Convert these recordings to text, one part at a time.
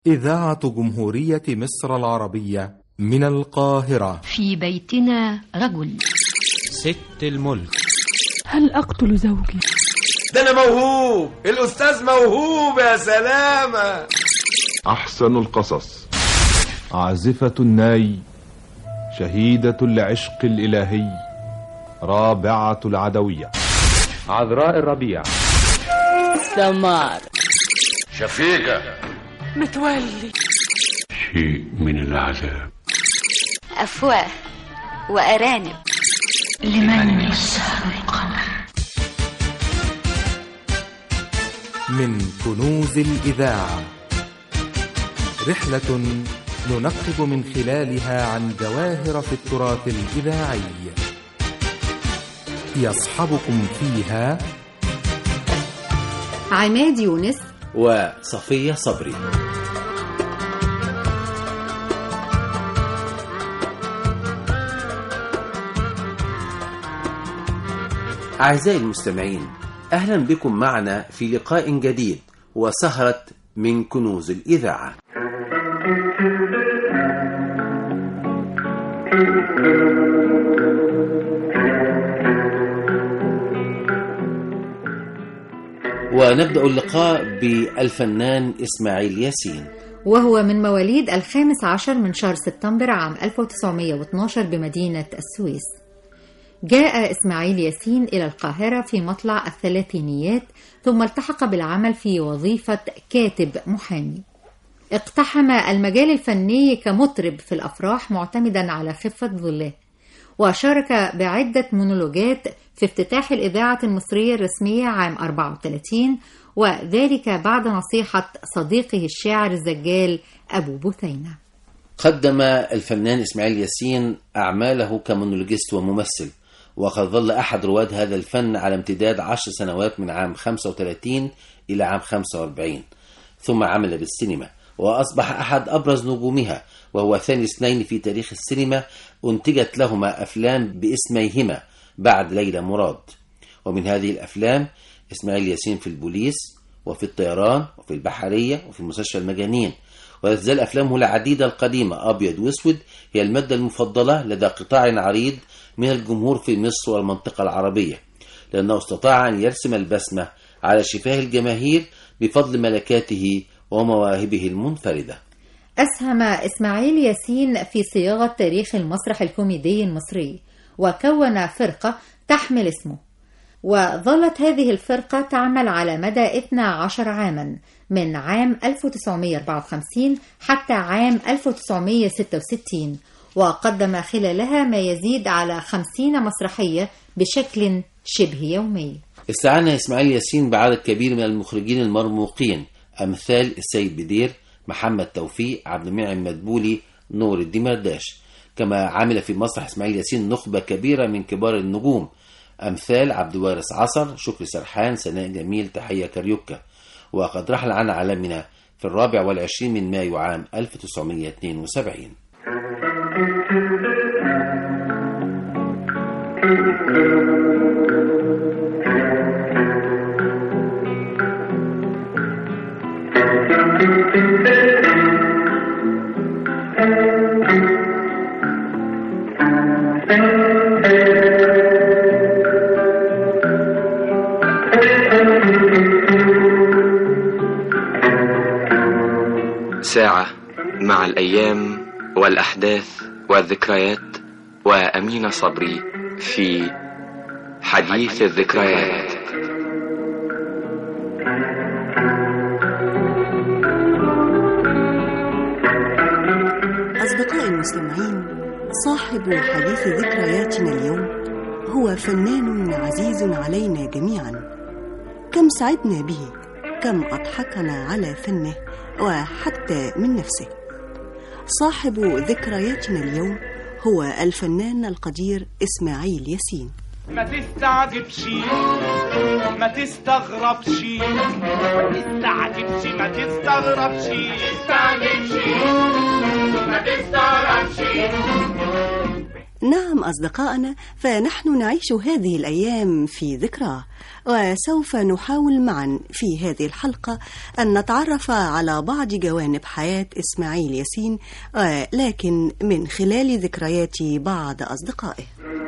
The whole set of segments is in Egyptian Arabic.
إذاعة جمهورية مصر العربية من القاهرة في بيتنا رجل ست الملك هل أقتل زوجي؟ ده أنا موهوب الأستاذ موهوب يا سلامة أحسن القصص عازفة الناي شهيدة العشق الإلهي رابعة العدوية عذراء الربيع سمار شفيقة متولي شيء من العذاب أفواه وأرانب لمن يسهر القمر من كنوز الإذاعة رحلة ننقب من خلالها عن جواهر في التراث الإذاعي يصحبكم فيها عماد يونس وصفية صبري أعزائي المستمعين أهلا بكم معنا في لقاء جديد وسهرة من كنوز الإذاعة ونبدأ اللقاء بالفنان إسماعيل ياسين وهو من مواليد الخامس عشر من شهر سبتمبر عام 1912 بمدينة السويس جاء إسماعيل ياسين إلى القاهرة في مطلع الثلاثينيات ثم التحق بالعمل في وظيفة كاتب محامي اقتحم المجال الفني كمطرب في الأفراح معتمدا على خفة ظله وشارك بعدة مونولوجات في افتتاح الإذاعة المصرية الرسمية عام 34 وذلك بعد نصيحة صديقه الشاعر الزجال أبو بثينة قدم الفنان إسماعيل ياسين أعماله كمونولوجيست وممثل وقد ظل أحد رواد هذا الفن على امتداد عشر سنوات من عام 35 إلى عام 45 ثم عمل بالسينما وأصبح أحد أبرز نجومها وهو ثاني اثنين في تاريخ السينما أنتجت لهما أفلام باسميهما بعد ليلى مراد ومن هذه الأفلام إسماعيل ياسين في البوليس وفي الطيران وفي البحرية وفي مستشفى المجانين ولا تزال أفلامه العديدة القديمة أبيض وأسود هي المادة المفضلة لدى قطاع عريض من الجمهور في مصر والمنطقة العربية لأنه استطاع أن يرسم البسمة على شفاه الجماهير بفضل ملكاته ومواهبه المنفردة أسهم إسماعيل ياسين في صياغة تاريخ المسرح الكوميدي المصري وكون فرقة تحمل اسمه وظلت هذه الفرقة تعمل على مدى 12 عاما من عام 1954 حتى عام 1966 وقدم خلالها ما يزيد على 50 مسرحية بشكل شبه يومي استعان إسماعيل ياسين بعدد كبير من المخرجين المرموقين أمثال السيد بدير محمد توفيق عبد المنعم مدبولي نور الدمرداش كما عمل في مسرح إسماعيل ياسين نخبة كبيرة من كبار النجوم أمثال عبد الوارث عصر شكري سرحان سناء جميل تحية كاريوكا وقد رحل عن عالمنا في الرابع والعشرين من مايو عام 1972 ساعة مع الأيام والأحداث والذكريات وأمين صبري في حديث الذكريات أصدقائي المستمعين صاحب حديث ذكرياتنا اليوم هو فنان عزيز علينا جميعا كم سعدنا به كم أضحكنا على فنه وحتى من نفسه صاحب ذكرياتنا اليوم هو الفنان القدير إسماعيل ياسين ما تستعجبش ما تستغربش ما تستعجبش ما تستغربش تستعجبش ما تستغربش نعم أصدقائنا فنحن نعيش هذه الأيام في ذكراه وسوف نحاول معا في هذه الحلقة أن نتعرف على بعض جوانب حياة إسماعيل ياسين لكن من خلال ذكريات بعض أصدقائه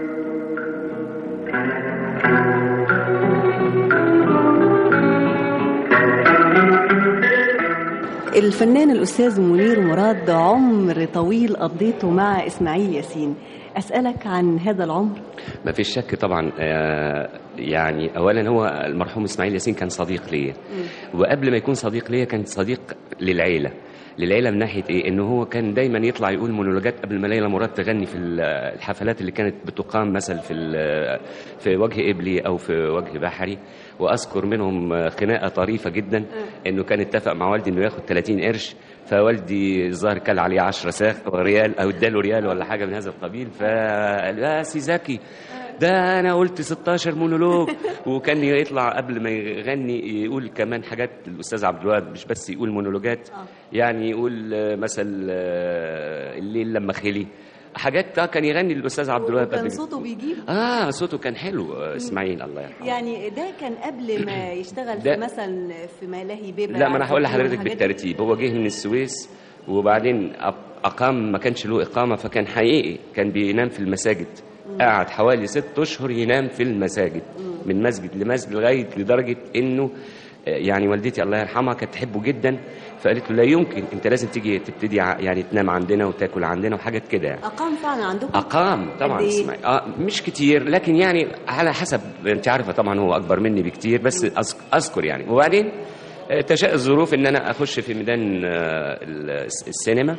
الفنان الأستاذ منير مراد عمر طويل قضيته مع إسماعيل ياسين أسألك عن هذا العمر ما فيش شك طبعا آه، يعني اولا هو المرحوم اسماعيل ياسين كان صديق ليا وقبل ما يكون صديق ليا كان صديق للعيله للعيله من ناحيه ايه انه هو كان دايما يطلع يقول مونولوجات قبل ما ليلى مراد تغني في ال- الحفلات اللي كانت بتقام مثلا في ال- في وجه ابلي او في وجه بحري واذكر منهم خناقه طريفه جدا انه كان اتفق مع والدي انه ياخد 30 قرش فوالدي الظاهر كل عليه 10 ساخ ريال او اداله ريال ولا حاجه من هذا القبيل فقال يا سي زكي ده انا قلت 16 مونولوج وكان يطلع قبل ما يغني يقول كمان حاجات الاستاذ عبد الوهاب مش بس يقول مونولوجات يعني يقول آه، مثل آه، الليل لما خلي حاجات آه، كان يغني الاستاذ عبد الوهاب كان قبل صوته بيجيب اه صوته كان حلو آه، اسماعيل الله يرحمه يعني ده كان قبل ما يشتغل ده- في مثلا في ملاهي بيبا لا ما انا هقول لحضرتك والحاجات دي. بالترتيب هو جه من السويس وبعدين أق- اقام ما كانش له اقامه فكان حقيقي كان بينام في المساجد قعد حوالي ست اشهر ينام في المساجد من مسجد لمسجد لغايه لدرجه انه آه، يعني والدتي الله يرحمها كانت تحبه جدا فقالت له لا يمكن انت لازم تيجي تبتدي ع- يعني تنام عندنا وتاكل عندنا وحاجات كده يعني أقام فعلا عندكم أقام طبعا قد إيه؟ اسمعي آه مش كتير لكن يعني على حسب أنت عارفة طبعا هو أكبر مني بكتير بس أذك- أذكر يعني وبعدين آه، تشاء الظروف إن أنا أخش في ميدان آه، الس- السينما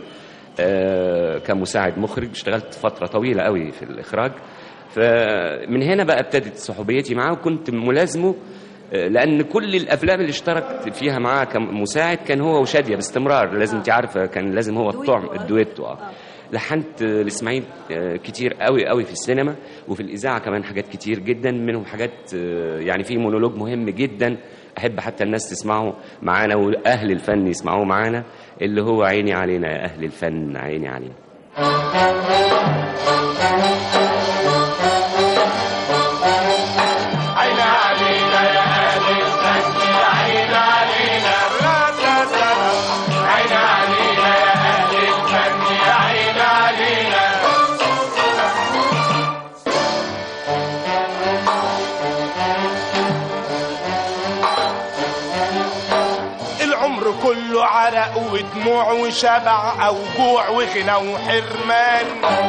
آه، كمساعد مخرج اشتغلت فترة طويلة قوي في الإخراج فمن هنا بقى ابتدت صحوبيتي معاه وكنت ملازمه آه، لان كل الافلام اللي اشتركت فيها معاه كمساعد كان هو وشاديه باستمرار لازم انت عارفه كان لازم هو الطعم الدويتو اه لحنت آه، لاسماعيل آه، كتير قوي قوي في السينما وفي الاذاعه كمان حاجات كتير جدا منهم حاجات آه، يعني في مونولوج مهم جدا احب حتى الناس تسمعه معانا واهل الفن يسمعوه معانا اللي هو عيني علينا يا اهل الفن عيني علينا عين علينا يا أهل الفن عين علينا لا لا لا عين علينا يا أهل الفن عين علينا العمر كله عرق ودموع وشبع أو جوع وغنى وحرمان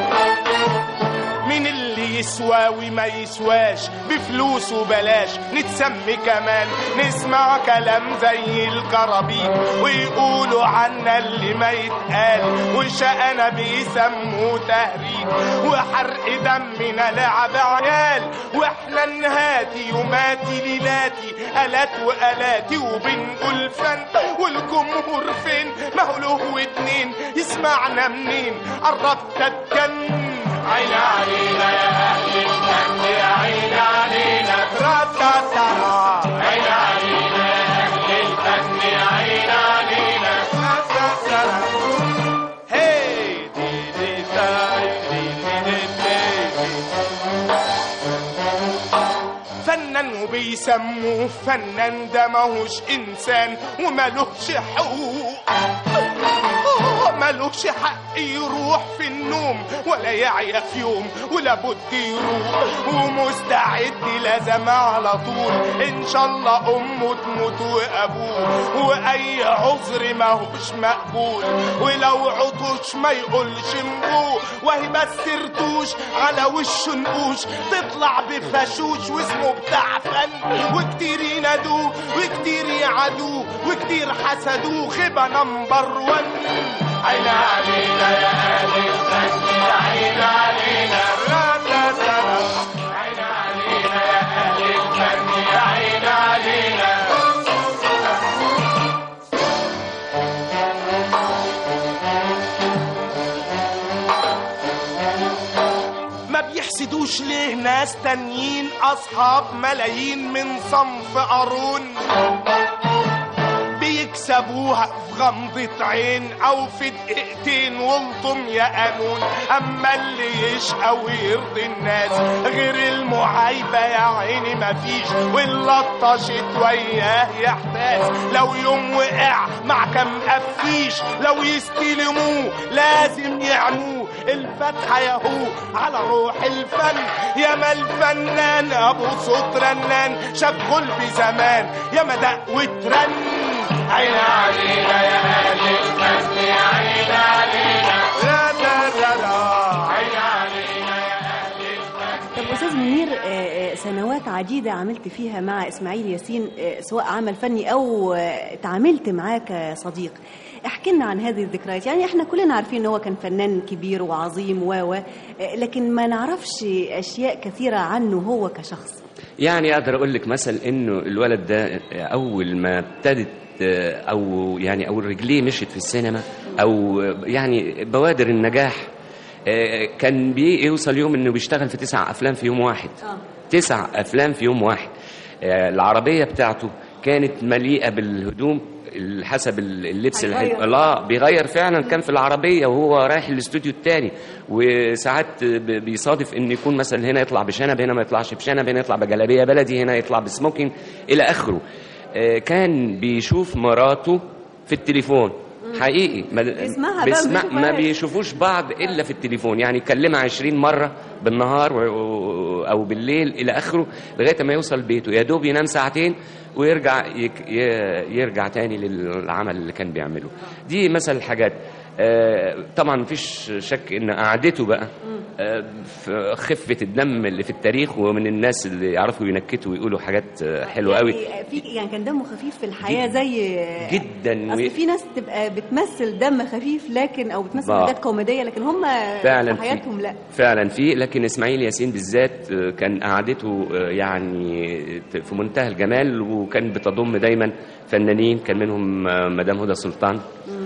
مين اللي يسوى وما يسواش بفلوس وبلاش نتسمي كمان نسمع كلام زي الكرابين ويقولوا عنا اللي ما يتقال وشقنا بيسموه تهريج وحرق دمنا لعب عيال واحنا نهاتي يوماتي ليلاتي الات والاتي وبنقول فن والجمهور فين ما هو له اتنين يسمعنا منين قربت اتجنن عين علينا يا أهل الفن يا عين علينا تراتاتارا عين علينا يا أهل الفن يا عين علينا تراتاتارا هي دي دي داي دي دي دي دي فنان وبيسموه فنان ده ماهوش انسان ومالوش حقوق مالوش حق يروح في النوم ولا يعيا في يوم ولا بد يروح ومستعد لازم على طول ان شاء الله امه تموت وابوه واي عذر ماهوش مقبول ولو عطش ما يقولش مبوه وهي بس رتوش على وشه نقوش تطلع بفشوش واسمه بتاع فن وكتير ينادوه وكتير يعادوه وكتير حسدوه خيبة نمبر ون عين علينا يا أهل الفن عين علينا لا لا لا لا. عين علينا يا أهل الفن عين علينا ما بيحسدوش ليه ناس تانيين أصحاب ملايين من صنف قارون بيكسب سابوها في غمضة عين او في دقيقتين والطم يا قانون اما اللي يشقى ويرضي الناس غير المعايبة يا عيني مفيش واللطشت وياه يحتاس لو يوم وقع مع كم قفيش لو يستلموه لازم يعموه الفتحة ياهو على روح الفن يا ما الفنان ابو صوت رنان شاب غلبي زمان يا ما دق وترن عين علينا يا اهل الفن يا عين علينا لا لا لا لا عين علينا يا اهل الفن طب استاذ منير آه، آه، سنوات عديده عملت فيها مع اسماعيل ياسين آه، سواء عمل فني او آه، تعاملت معاه كصديق احكي لنا عن هذه الذكريات يعني احنا كلنا عارفين ان هو كان فنان كبير وعظيم و و آه، لكن ما نعرفش اشياء كثيره عنه هو كشخص يعني اقدر اقول لك مثلا انه الولد ده اول ما ابتدت آه، او يعني او رجليه مشت في السينما او يعني بوادر النجاح آه، كان بيوصل يوم انه بيشتغل في تسع افلام في يوم واحد تسع افلام في يوم واحد آه، العربيه بتاعته كانت مليئه بالهدوم ال- حسب ال- اللبس اللي هيغير. هي- لا بيغير فعلا كان في العربيه وهو رايح الاستوديو الثاني وساعات ب- بيصادف ان يكون مثلا هنا يطلع بشنب هنا ما يطلعش بشنب هنا يطلع بجلابيه بلدي هنا يطلع بسموكينج الى اخره آه، كان بيشوف مراته في التليفون حقيقي ما بيسمعها بقى بيسمع وبيشوفها ما هي. بيشوفوش بعض الا في التليفون يعني يكلمها 20 مره بالنهار و- و- او بالليل الى اخره لغايه ما يوصل بيته يا دوب ينام ساعتين ويرجع يك ي- يرجع تاني للعمل اللي كان بيعمله دي مثل الحاجات آه، طبعا مفيش شك ان قعدته بقى آه، في خفه الدم اللي في التاريخ ومن الناس اللي يعرفوا ينكتوا ويقولوا حاجات آه، حلوه قوي يعني في يعني كان دمه خفيف في الحياه زي جدا اصل و- في ناس تبقى بتمثل دم خفيف لكن او بتمثل آه. حاجات كوميديه لكن هم فعلا في حياتهم لا فعلا في لكن اسماعيل ياسين بالذات آه، كان قعدته آه، يعني في منتهى الجمال وكان بتضم دايما فنانين كان منهم آه، مدام هدى سلطان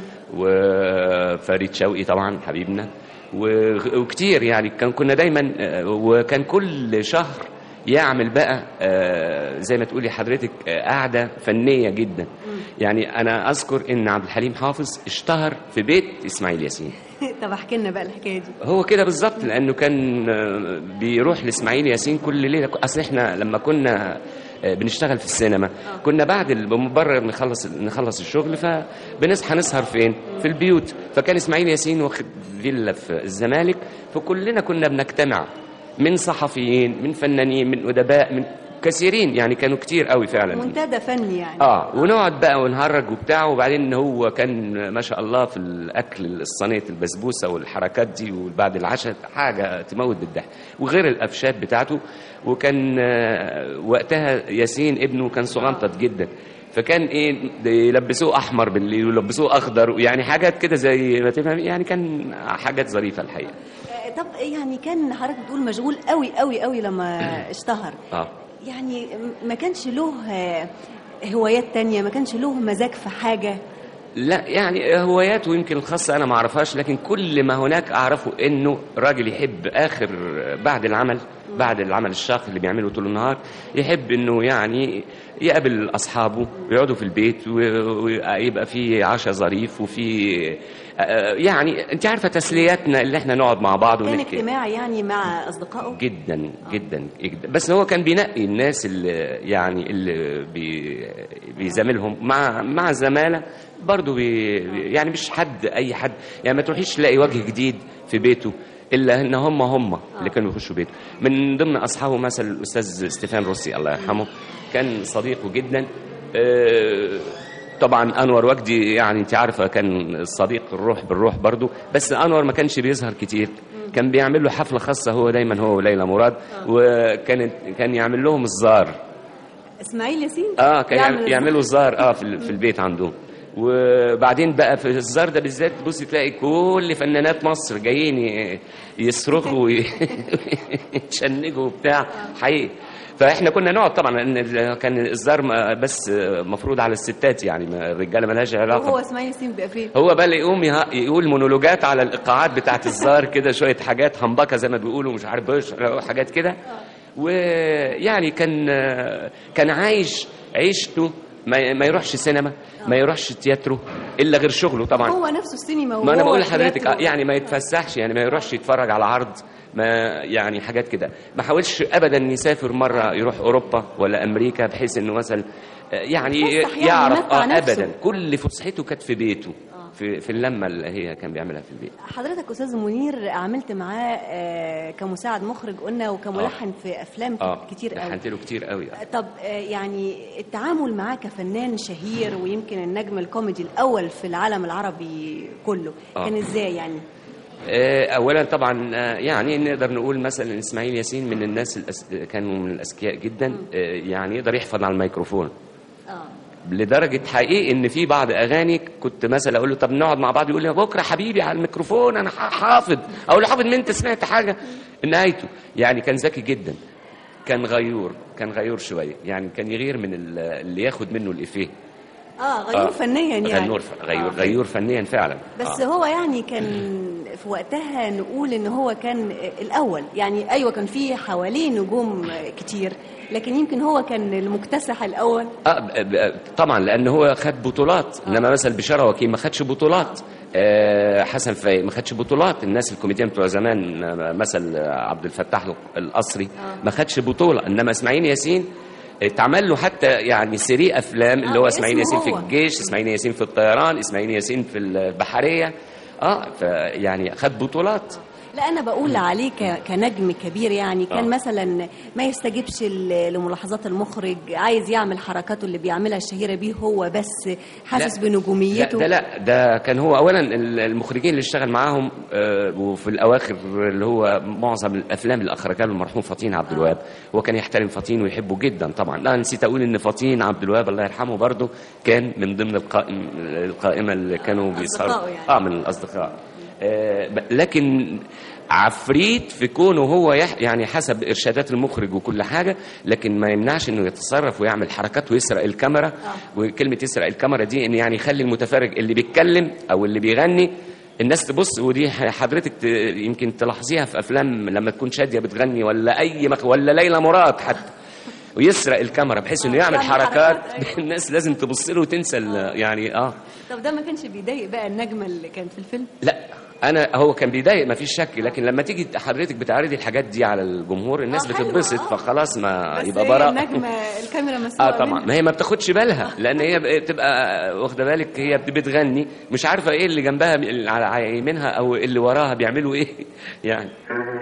وفريد شوقي طبعا حبيبنا و- وكتير يعني كان كنا دايما آه، وكان كل شهر يعمل بقى آه، زي ما تقولي حضرتك آه، قعده فنيه جدا يعني انا اذكر ان عبد الحليم حافظ اشتهر في بيت اسماعيل ياسين طب احكي لنا بقى الحكايه دي هو كده بالظبط لانه كان آه، بيروح لاسماعيل ياسين كل ليله اصل احنا لما كنا آه، بنشتغل في السينما كنا بعد ال- بمجرد نخلص نخلص الشغل فبنصحى نسهر فين في البيوت فكان اسماعيل ياسين واخد فيلا في الزمالك فكلنا كنا بنجتمع من صحفيين من فنانين من ادباء من كثيرين يعني كانوا كتير قوي فعلا منتدى فني يعني اه ونقعد بقى ونهرج وبتاع وبعدين هو كان ما شاء الله في الاكل الصينيه البسبوسه والحركات دي وبعد العشاء حاجه تموت بالضحك وغير الافشات بتاعته وكان آه، وقتها ياسين ابنه كان صغنطط جدا فكان ايه ده يلبسوه احمر بالليل ويلبسوه اخضر يعني حاجات كده زي ما تفهم يعني كان حاجات ظريفه الحقيقه آه، طب يعني كان حضرتك بتقول مشغول قوي قوي قوي لما اشتهر اه يعني م- ما كانش له آه، هوايات تانية ما كانش له مزاج في حاجة لا يعني هواياته يمكن الخاصة أنا ما أعرفهاش لكن كل ما هناك أعرفه إنه راجل يحب آخر بعد العمل بعد العمل الشاق اللي بيعمله طول النهار يحب إنه يعني يقابل أصحابه ويقعدوا في البيت و- ويبقى في عشاء ظريف وفي آه، يعني أنت عارفة تسلياتنا اللي إحنا نقعد مع بعض كان ونحكي اجتماعي يعني مع أصدقائه جدا جدا جدا بس هو كان بينقي الناس اللي يعني اللي بي بيزاملهم مع مع زماله برضه بي يعني مش حد اي حد يعني ما تروحيش تلاقي وجه جديد في بيته الا ان هم هم اللي كانوا يخشوا بيته من ضمن اصحابه مثلا الاستاذ ستيفان روسي الله يرحمه كان صديقه جدا آه، طبعا انور وجدي يعني انت عارفه كان الصديق الروح بالروح برضه بس انور ما كانش بيظهر كتير كان بيعمل له حفله خاصه هو دايما هو وليلى مراد وكان كان يعمل لهم الزار إسماعيل ياسين اه كان يعمل يعمل يعملوا الزار اه في, ال- في البيت عندهم وبعدين بقى في الزار ده بالذات تبصي تلاقي كل فنانات مصر جايين ي- يصرخوا ويتشنجوا وبتاع حقيقي فاحنا كنا نقعد طبعا لان ال- كان الزار م- بس مفروض على الستات يعني ما- الرجاله مالهاش علاقه وهو إسماعيل ياسين بقى فين هو بقى اللي يقوم يه- يقول مونولوجات على الايقاعات بتاعت الزار كده شويه حاجات همبكه زي ما بيقولوا مش عارف ايش حاجات كده ويعني كان كان عايش عيشته ما, ما يروحش سينما ما يروحش تياترو الا غير شغله طبعا هو نفسه السينما ما انا وهو بقول لحضرتك التياترو. آه، يعني ما يتفسحش يعني ما يروحش يتفرج على عرض ما يعني حاجات كده ما حاولش ابدا يسافر مره يروح اوروبا ولا امريكا بحيث انه مثلا آه، يعني يتفسح يعني يعرف يمتع اه نفسه. ابدا كل فسحته كانت في بيته في في اللمه اللي هي كان بيعملها في البيت حضرتك استاذ منير عملت معاه آه، كمساعد مخرج قلنا وكملحن في افلام اه كتير قوي لحنت له كتير قوي طب آه، يعني التعامل معاه كفنان شهير ويمكن النجم الكوميدي الاول في العالم العربي كله آه. كان ازاي يعني آه، اولا طبعا آه، يعني نقدر نقول مثلا اسماعيل ياسين من الناس الأس... كانوا من الاذكياء جدا آه، يعني يقدر يحفظ على الميكروفون لدرجه حقيقي ان في بعض اغاني كنت مثلا اقول له طب نقعد مع بعض يقول لي بكره حبيبي على الميكروفون انا ح- حافظ اقول له حافظ مين انت سمعت حاجه نهايته يعني كان ذكي جدا كان غيور كان غيور شويه يعني كان يغير من ال- اللي ياخد منه الافيه اه غيور آه. فنيا يعني غيور غيور آه. غيور فنيا فعلا بس آه. هو يعني كان في وقتها نقول ان هو كان الاول يعني ايوه كان في حواليه نجوم كتير لكن يمكن هو كان المكتسح الاول آه ب- ب- طبعا لان هو خد بطولات انما مثلا بشاره وكيل ما خدش بطولات آه حسن فايق ما خدش بطولات الناس الكوميديان بتوع زمان آه، مثل آه، عبد الفتاح القصري ما خدش بطوله انما اسماعيل ياسين اتعمل له حتى يعني سيري افلام اللي هو اسماعيل باسمه ياسين في هو. الجيش اسماعيل ياسين في الطيران اسماعيل ياسين في البحريه اه فيعني خد بطولات لا انا بقول عليه ك- كنجم كبير يعني كان آه. مثلا ما يستجيبش ل- لملاحظات المخرج عايز يعمل حركاته اللي بيعملها الشهيره بيه هو بس حاسس لا. بنجوميته لا ده لا ده كان هو اولا ال- المخرجين اللي اشتغل معاهم آه، وفي الاواخر اللي هو معظم الافلام اللي اخرجها له المرحوم فطين عبد الوهاب هو كان يحترم فطين ويحبه جدا طبعا لا نسيت اقول ان فطين عبد الوهاب الله يرحمه برضه كان من ضمن القائم القائمه اللي كانوا بيسهروا أصدقائه يعني. اه من الاصدقاء آه، ب- لكن عفريت في كونه هو يح يعني حسب ارشادات المخرج وكل حاجه لكن ما يمنعش انه يتصرف ويعمل حركات ويسرق الكاميرا وكلمه يسرق الكاميرا دي ان يعني يخلي المتفرج اللي بيتكلم او اللي بيغني الناس تبص ودي حضرتك ت- يمكن تلاحظيها في افلام لما تكون شاديه بتغني ولا اي مخ ولا ليلى مراد حتى ويسرق الكاميرا بحيث انه يعمل يعمل حركات حركات، الناس لازم تبص له وتنسى ال- يعني اه طب ده ما كانش بيضايق بقى النجمه اللي كان في الفيلم لا انا هو كان بيضايق ما فيش شك لكن لما تيجي حضرتك بتعرضي الحاجات دي على الجمهور الناس آه، حلوة، بتتبسط آه. فخلاص ما بس يبقى هي براء النجمه الكاميرا مسؤوله اه طبعا ما هي ما بتاخدش بالها لان هي بتبقى واخده بالك هي بتغني مش عارفه ايه اللي جنبها اللي على يمينها او اللي وراها بيعملوا ايه يعني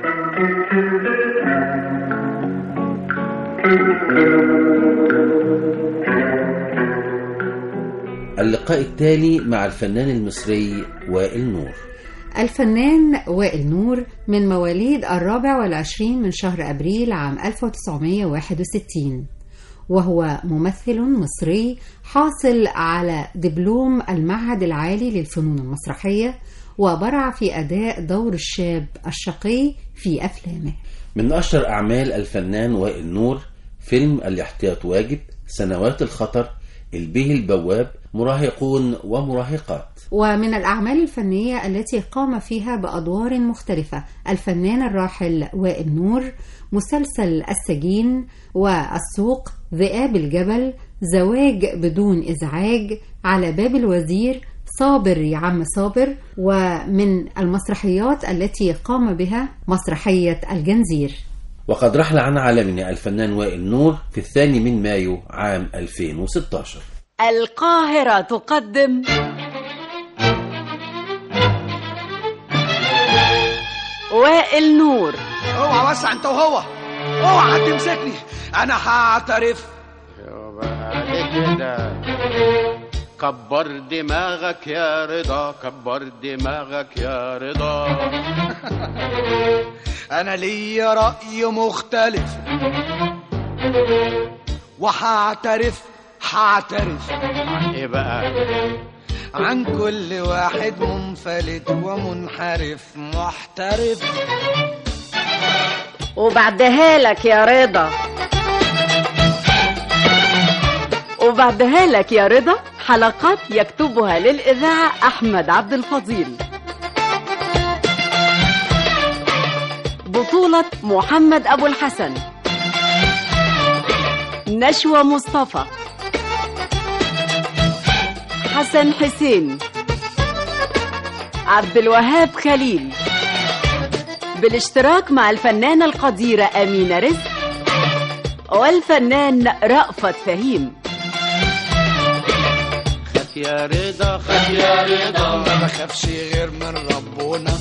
اللقاء التالي مع الفنان المصري وائل نور الفنان وائل نور من مواليد الرابع والعشرين من شهر أبريل عام 1961 وهو ممثل مصري حاصل على دبلوم المعهد العالي للفنون المسرحية وبرع في أداء دور الشاب الشقي في أفلامه من أشهر أعمال الفنان وائل نور فيلم الاحتياط واجب سنوات الخطر البيه البواب مراهقون ومراهقات ومن الأعمال الفنية التي قام فيها بأدوار مختلفة الفنان الراحل وائل نور مسلسل السجين والسوق ذئاب الجبل زواج بدون إزعاج على باب الوزير صابر يا عم صابر ومن المسرحيات التي قام بها مسرحية الجنزير وقد رحل عن عالمنا الفنان وائل نور في الثاني من مايو عام 2016 القاهرة تقدم وائل نور اوعى وسع انت وهو اوعى تمسكني انا هعترف كده كبر دماغك يا رضا كبر دماغك يا رضا انا ليا رأي مختلف وهعترف هعترف عن ايه بقى عن كل واحد منفلت ومنحرف محترف وبعدها لك يا رضا وبعدها لك يا رضا حلقات يكتبها للإذاعة أحمد عبد الفضيل بطولة محمد أبو الحسن نشوى مصطفى حسن حسين عبد الوهاب خليل بالاشتراك مع الفنانة القديرة أمينة رزق والفنان رأفت فهيم خف يا رضا خف يا رضا ما بخافش غير من ربنا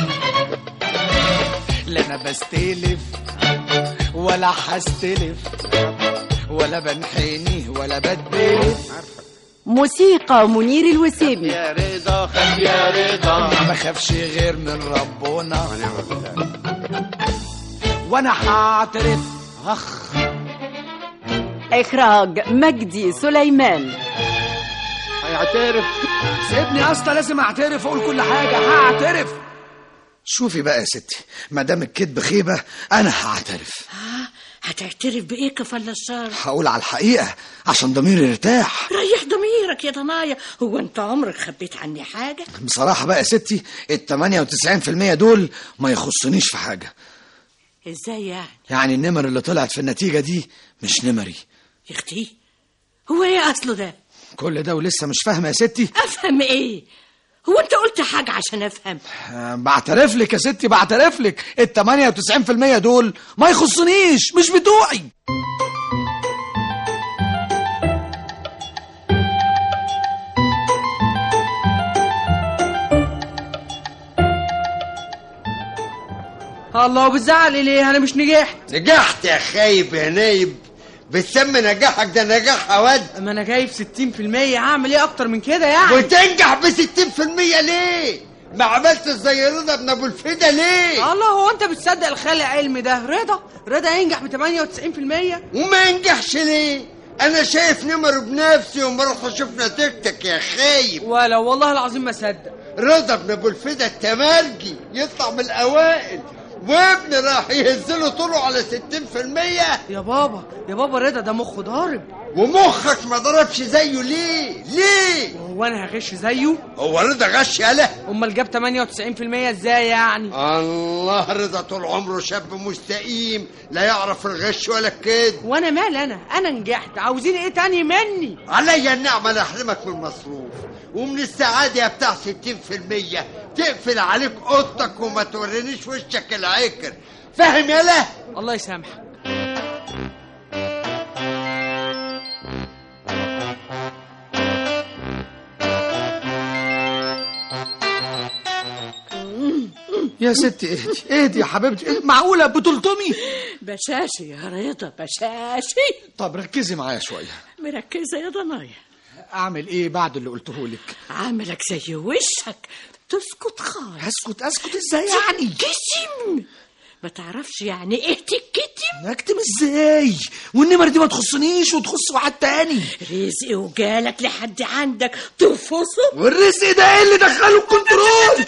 لا انا بستلف ولا هستلف ولا بنحني ولا بدلف موسيقى منير الوسيمي يا رضا خف يا رضا ما بخافش غير من ربنا وانا هعترف اخ إخراج مجدي سليمان هيعترف سيبني اصلا لازم اعترف اقول كل حاجه هعترف شوفي بقى يا ستي ما دام الكذب خيبه انا هعترف هتعترف بايه كفل الشر هقول على الحقيقه عشان ضميري يرتاح ريح ضميرك يا ضنايا هو انت عمرك خبيت عني حاجه بصراحه بقى يا ستي ال 98% دول ما يخصنيش في حاجه ازاي يعني يعني النمر اللي طلعت في النتيجه دي مش نمري يا اختي هو ايه اصله ده كل ده ولسه مش فاهمه يا ستي افهم ايه هو انت قلت حاجه عشان افهم آه، بعترف لك يا ستي بعترف لك ال 98% دول ما يخصنيش مش بتوعي الله وبتزعل ليه انا مش نجحت نجحت يا خايب يا نايب بتسمي نجاحك ده نجاح يا واد اما انا جايب 60% هعمل ايه اكتر من كده يعني وتنجح ب 60% ليه؟ ما عملتش زي رضا ابن ابو الفدا ليه؟ الله هو انت بتصدق الخالق علمي ده رضا رضا ينجح ب 98% وما ينجحش ليه؟ انا شايف نمر بنفسي وما اروح اشوف نتيجتك يا خايب ولا والله العظيم ما صدق رضا ابن ابو الفدا التمرجي يطلع من الاوائل وابن راح يهزله طوله على 60% يا بابا يا بابا رضا ده مخه ضارب ومخك ما ضربش زيه ليه؟ ليه؟ هو انا هغش زيه هو رضا غش يالا امال جاب 98% ازاي يعني الله رضا طول عمره شاب مستقيم لا يعرف الغش ولا الكذب وانا مال انا انا نجحت عاوزين ايه تاني مني عليا النعمة لا احرمك من المصروف ومن السعادة يا بتاع 60% تقفل عليك اوضتك وما تورينيش وشك العكر فاهم يالا الله يسامحك يا ستي اهدي اهدي يا حبيبتي اهدي. معقوله بتلطمي بشاشي يا رضا بشاشي طب ركزي معايا شويه مركزه يا ضنايا اعمل ايه بعد اللي قلته لك عاملك زي وشك تسكت خالص اسكت اسكت ازاي يعني تتكتم ما تعرفش يعني ايه تتكتم اكتم ازاي والنمر دي ما تخصنيش وتخص واحد تاني رزق وجالك لحد عندك ترفصه والرزق ده ايه اللي دخله الكنترول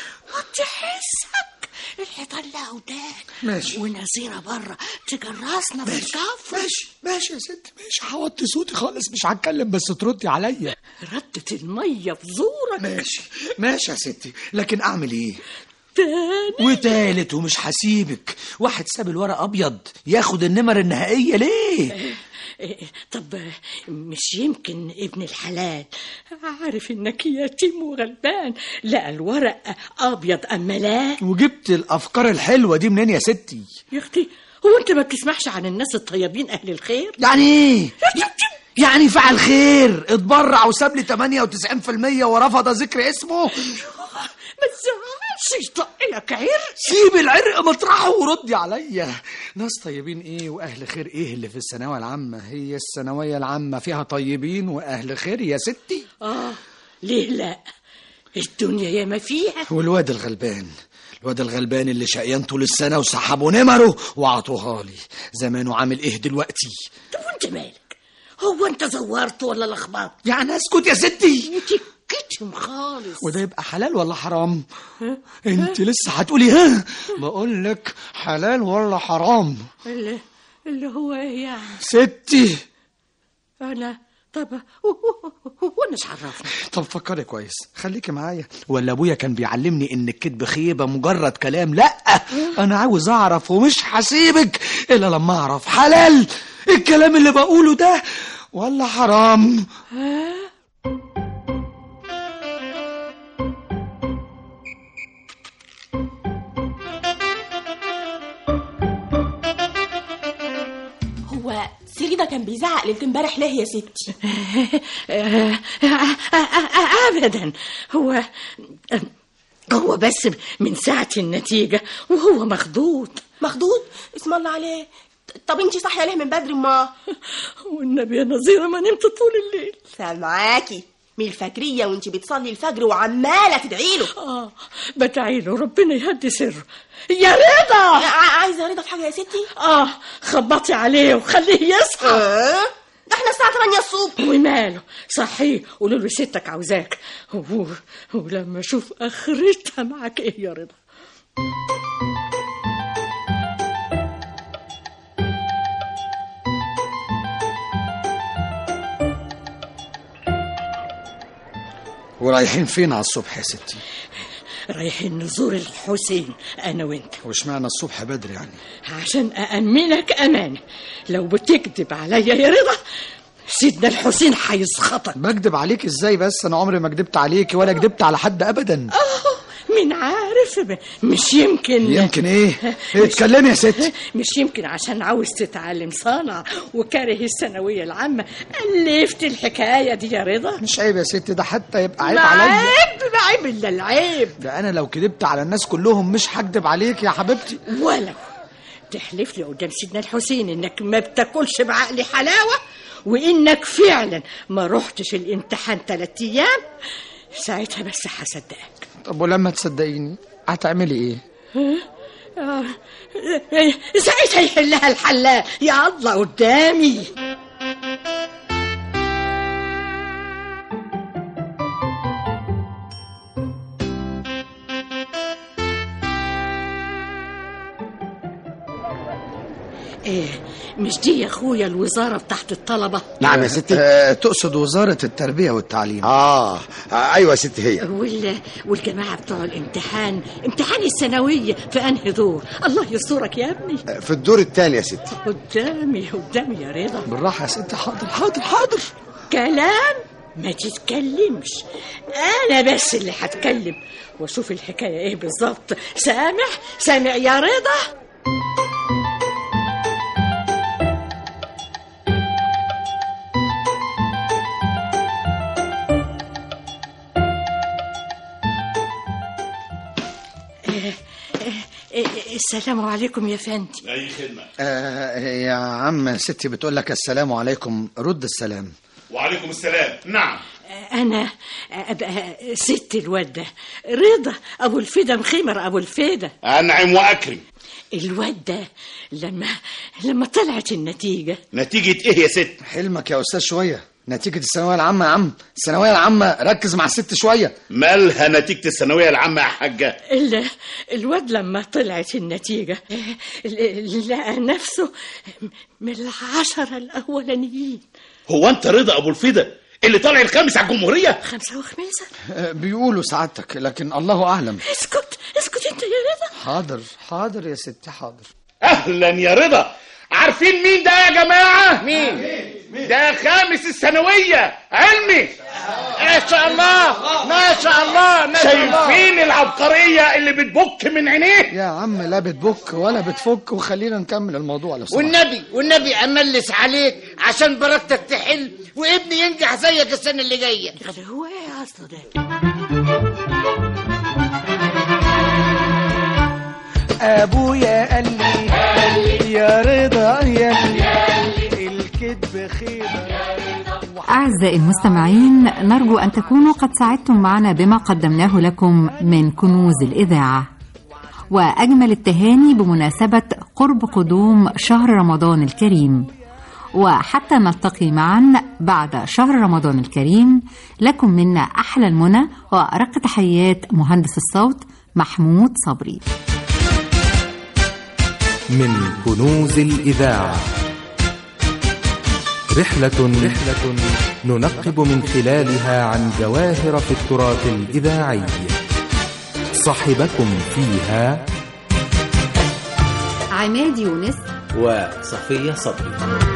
وتحسك الحيطان لها ودان ماشي. ونزيرة بره تجرسنا في الكف ماشي ماشي يا ست ماشي هوطي صوتي خالص مش هتكلم بس تردي عليا ردت المية في زورك ماشي ماشي يا ستي لكن اعمل ايه تاني وتالت ومش هسيبك واحد ساب الورق ابيض ياخد النمر النهائيه ليه إيه، طب مش يمكن ابن الحلال عارف انك يتيم وغلبان لا الورق ابيض اما لا وجبت الافكار الحلوه دي منين يا ستي يا اختي هو انت ما بتسمعش عن الناس الطيبين اهل الخير يعني ايه يعني فعل خير اتبرع وساب لي 98% ورفض ذكر اسمه ما تزعلش يطق لك عرق سيب العرق مطرحه وردي عليا ناس طيبين ايه واهل خير ايه اللي في الثانويه العامه هي الثانويه العامه فيها طيبين واهل خير يا ستي اه ليه لا الدنيا يا ما فيها والواد الغلبان الواد الغلبان اللي شقيان طول السنه وسحبوا نمره وعطوها لي زمانه عامل ايه دلوقتي طب وانت مالك هو انت زورت ولا لخبطت يعني اسكت يا ستي كتم خالص وده يبقى حلال ولا حرام انت لسه هتقولي ها بقول لك حلال ولا حرام اللي, اللي هو ايه يعني ستي انا طب وانا مش عرفني طب فكري كويس خليكي معايا ولا ابويا كان بيعلمني ان الكذب خيبه مجرد كلام لا انا عاوز اعرف ومش هسيبك الا لما اعرف حلال الكلام اللي بقوله ده ولا حرام ها رضا كان بيزعق ليلة امبارح ليه يا ستي ابدا هو هو بس من ساعة النتيجة وهو مخضوض مخضوض اسم الله عليه طب انتي صاحيه ليه من بدري ما والنبي يا نظيرة ما نمت طول الليل سامعاكي من الفجرية وانتي بتصلي الفجر وعمالة تدعي له اه بدعي له ربنا يهدي سره يا رضا ع- عايزة رضا في حاجة يا ستي اه خبطي عليه وخليه يصحى اه ده احنا الساعة 8 الصبح وماله صحيه قولوا له ستك عاوزاك و- ولما اشوف اخرتها معاك ايه يا رضا ورايحين فين على الصبح يا ستي رايحين نزور الحسين انا وانت واشمعنى الصبح بدري يعني عشان أأمنك أمانة لو بتكذب عليا يا رضا سيدنا الحسين هيسخطك بكدب عليك ازاي بس انا عمري ما كدبت عليك ولا كدبت على حد ابدا مين عارف ب- مش يمكن يمكن ايه اتكلمي يا ست مش يمكن عشان عاوز تتعلم صنع وكاره الثانوية العامة ألفت الحكاية دي يا رضا مش عيب يا ست ده حتى يبقى عيب لا عليا عيب لا عيب إلا العيب ده انا لو كدبت على الناس كلهم مش هكدب عليك يا حبيبتي ولو تحلف لي قدام سيدنا الحسين انك ما بتاكلش بعقلي حلاوه وانك فعلا ما رحتش الامتحان ثلاث ايام ساعتها بس هصدقك طب ولما تصدقيني هتعملي ايه آه، آه، ساعتها يحلها الحلال يا الله قدامي ايه مش دي يا اخويا الوزاره بتاعت الطلبه نعم يا ستي آه تقصد وزارة التربية والتعليم آه. آه ايوه يا ستي هي وال... والجماعه بتوع الامتحان امتحان الثانويه في انهي دور الله يسترك يا ابني في الدور الثاني يا ستي قدامي قدامي يا رضا بالراحة يا ست حاضر حاضر حاضر كلام ما تتكلمش انا بس اللي هتكلم واشوف الحكايه ايه بالظبط سامع سامع يا رضا إيه، إيه، إيه، السلام عليكم يا فندم اي خدمه آه يا عم ستي بتقول لك السلام عليكم رد السلام وعليكم السلام نعم انا ابقى ست الواد ده رضا ابو الفدا مخيمر ابو الفدا انعم واكرم الواد ده لما لما طلعت النتيجه نتيجه ايه يا ست حلمك يا استاذ شوية نتيجة الثانوية العامة يا عم الثانوية العامة ركز مع الست شوية مالها نتيجه الثانويه العامه يا حاجه ال... الواد لما طلعت النتيجة ل- لقى نفسه من العشرة الأولانيين هو انت رضا ابو الفدا اللي طالع الخامس على الجمهوريه خمسة وخميسة آه بيقولوا سعادتك لكن الله أعلم اسكت اسكت انت يا رضا حاضر حاضر يا ستي حاضر اهلا يا رضا عارفين مين ده يا جماعه مين ده خامس الثانويه علمي ما شاء الله ما شاء الله ما شاء الله شايفين العبقريه اللي بتبك من عينيه يا عم لا بتبك ولا بتفك وخلينا نكمل الموضوع لو سمحت والنبي والنبي املس عليك عشان بركتك تحل وابني ينجح زيك السنه اللي جايه هو ايه اصله ده ابويا قال لي يا رضا يا الكذب خيبه أعزائي المستمعين نرجو أن تكونوا قد سعدتم معنا بما قدمناه لكم من كنوز الإذاعة وأجمل التهاني بمناسبة قرب قدوم شهر رمضان الكريم وحتى نلتقي معا بعد شهر رمضان الكريم لكم منا أحلى المنى وأرق تحيات مهندس الصوت محمود صبري من كنوز الإذاعة رحلة رحلة ننقب من خلالها عن جواهر في التراث الإذاعي صاحبكم فيها عماد يونس وصفية صبري